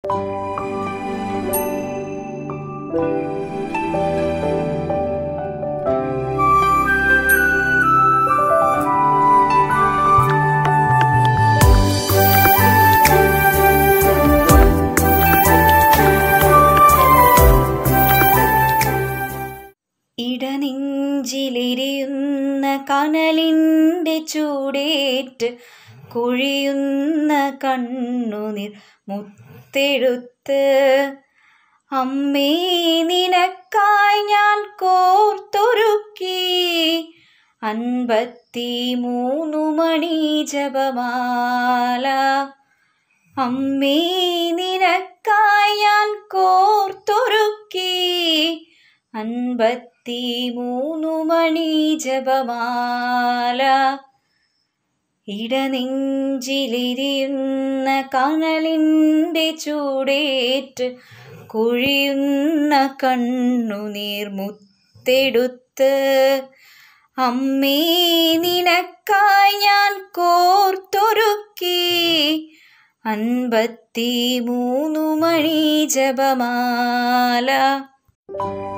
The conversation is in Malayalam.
ഇടനെഞ്ചിലിരിയുന്ന കനലിൻ്റെ ചൂടേറ്റ് കുഴിയുന്ന കണ്ണുനീർ മുത്തെടുത്ത് അമ്മേ നിനക്കായി ഞാൻ കോർത്തൊരുക്കി അൻപത്തി മൂന്നു മണി ജപമാല അമ്മേ നിനക്കായി ഞാൻ കോർത്തൊരുക്കി അൻപത്തി മൂന്നു മണി ജപമാല ഇടനെഞ്ചിലിരിയുന്ന കനലിൻ്റെ ചൂടേറ്റ് കുഴിയുന്ന കണ്ണുനീർ മുത്തെടുത്ത് അമ്മേ നിനക്കായി ഞാൻ കോർത്തൊരുക്കി അൻപത്തി മൂന്നു മണി ജപമാല